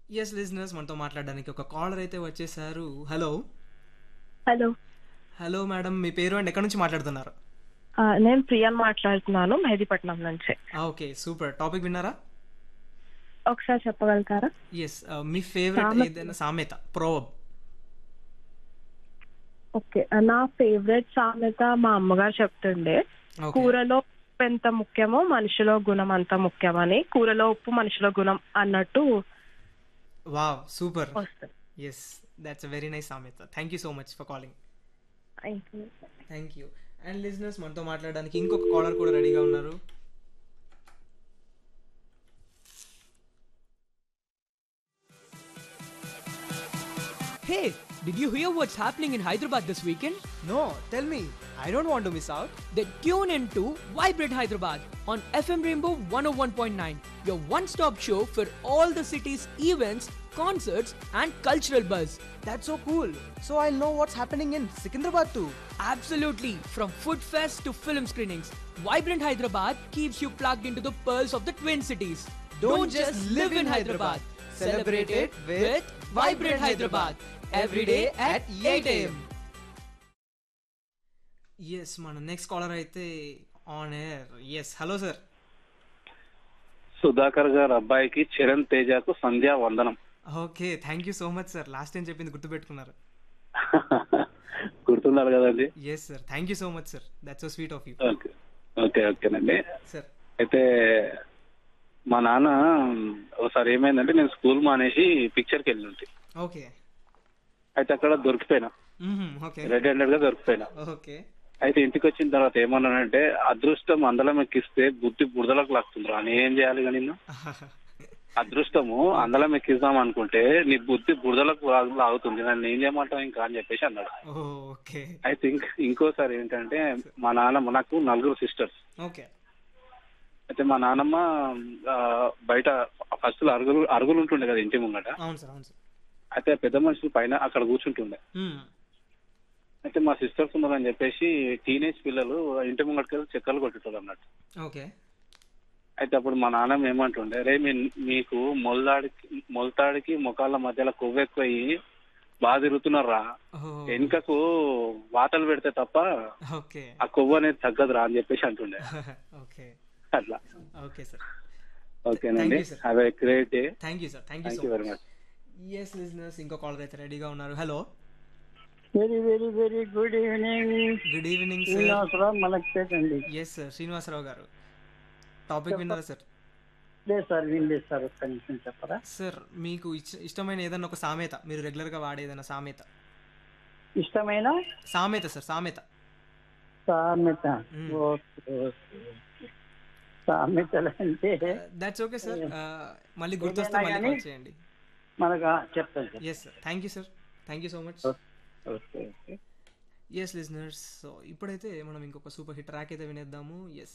Yes listeners మనతో మాట్లాడడానికి ఒక కాలర్ అయితే వచ్చేసారు హలో హలో హలో మేడం మీ పేరు అండ్ ఎక్కడి నుంచి మాట్లాడుతున్నారు ఆ, నేను ప్రియాన్ మాట్లాడుతున్నాను మెహదీపట్నం నుంచి ఓకే సూపర్ టాపిక్ విన్నారా ఒకసారి చెప్పగలుగుతారా ఎస్ మీ ఫేవరెట్ సామెత. ఏదైనా సామెత ప్రోవబ్ ఓకే నా ఫేవరెట్ సామెత మా అమ్మగారు చెప్తుండే ఓకే కూరలో ఉప్పు ఎంత ముఖ్యమో మనిషిలో గుణం అంత ముఖ్యమని కూరలో ఉప్పు మనిషిలో గుణం అన్నట్టు వావ్ సూపర్ వస్తుంది yes that's a very nice సామెత thank you so much for calling thank you and listeners మనతో మాట్లాడడానికి ఇంకొక కాలర్ కూడా రెడీగా ఉన్నారు Hey, did you hear what's happening in Hyderabad this weekend? No, tell me. I don't want to miss out. Then tune in to Vibrate Hyderabad on FM Rainbow 101.9, your one stop show for all the city's events, concerts, and cultural buzz. That's so cool. So I'll know what's happening in Secunderabad too. Absolutely, from food fest to film screenings, Vibrant Hyderabad keeps you plugged into the pearls of the Twin Cities. Don't just live in Hyderabad. Celebrate it with Vibrant Hyderabad. Every day at 8 a.m. Yes మన next caller అయితే on air yes hello sir Sudhakar గారు అబ్బాయికి చరణ్ తేజకు సంధ్యా వందనం okay thank you so much sir last time చెప్పింది గుర్తుపెట్టుకున్నారు గుర్తున్నారు కదండి yes sir thank you so much sir that's so sweet of you okay okay ఓకేనండి సార్ అయితే మా నాన్న ఒకసారి ఏమైందంటే నేను స్కూల్ మానేసి పిక్చర్కి వెళ్ళి ఉంటే ఓకే అయితే అక్కడ దొరికిపోయినా ఓకే రెడ్ హ్యాండెడ్ గా దొరికిపోయినా ఓకే అయితే ఇంటికి వచ్చిన తర్వాత ఏమన్నానంటే అదృష్టం అందలం ఎక్కిస్తే బుద్ధి బురదలకు లాక్తుందిరా నేను ఏం చేయాలి కానీ నిన్ను అదృష్టము అందలం ఎక్కిద్దాం అనుకుంటే నీ బుద్ధి బురదలకు లాగు- లాగుతుంది నన్ను ఏం చేయమంటావు ఇంకా అని చెప్పేసి అన్నాడు ఓకే అయితే ఇంక ఇంకోసారి ఏంటంటే మా నాన్నమ్మ నాకు నలుగురు సిస్టర్స్ ఓకే అయితే మా నాన్నమ్మ ఆ, బయట ఫస్ట్ అరుగులు అరుగులు ఉంటుండే కదా ఇంటి ముంగట అవును సార్ అవును సార్ అయితే పెద్ద మనుషులు పైన అక్కడ కూర్చుంటుండే అయితే మా సిస్టర్స్ ఉన్నారని చెప్పేసి టీనేజ్ పిల్లలు ఇంటి ముంగటికి వెళ్ళి చెక్కలు కొట్టేటోళ్ళు అన్నట్టు ఓకే అయితే అప్పుడు మా నాన్నమ్మ ఏమంటుండే రే మీ మీకు మొలతాడికి మొలతాడికి ముఖాల మధ్యలో కొవ్వు ఎక్కువయ్యి బాగా తిరుగుతున్నారా వెనుకకు వాతలు పెడితే తప్ప ఓకే ఆ కొవ్వు అనేది తగ్గదురా అని చెప్పేసి అంటుండే ఓకే అట్లా ఓకే సార్ ఓకేనండి Thank you, sir. Have a great day thank you sir thank you thank so you very much much yes listeners ఇంకో కాలర్ అయితే రెడీగా ఉన్నారు hello very very very good evening good evening sir Srinivasarao Malakpet అండి yes sir Srinivasarao గారు topic విన్నారా sir లేదు sir వినలేదు sir ఒక్క నిమిషం చెప్పరా సార్ మీకు ఇచ్చ- ఇష్టమైన ఏదైనా ఒక సామెత మీరు రెగ్యులర్ గా వాడే ఏదైనా సామెత ఇష్టమైన సామెత సార్ సామెత సామెత మ్మ్. Okay okay okay. సామెతలు అంటే దట్స్ ఓకే సార్ మళ్ళీ గుర్తొస్తే ఏదైనా మళ్ళీ కానీ- కాల్ చేయండి మనకు ఆ, చెప్తాను చెప్తాను. Yes sir thank you sir thank you so much okay okay yes listeners so ఇప్పుడైతే మనం ఇంకొక సూపర్ హిట్ ట్రాక్ అయితే వినేద్దాము ఎస్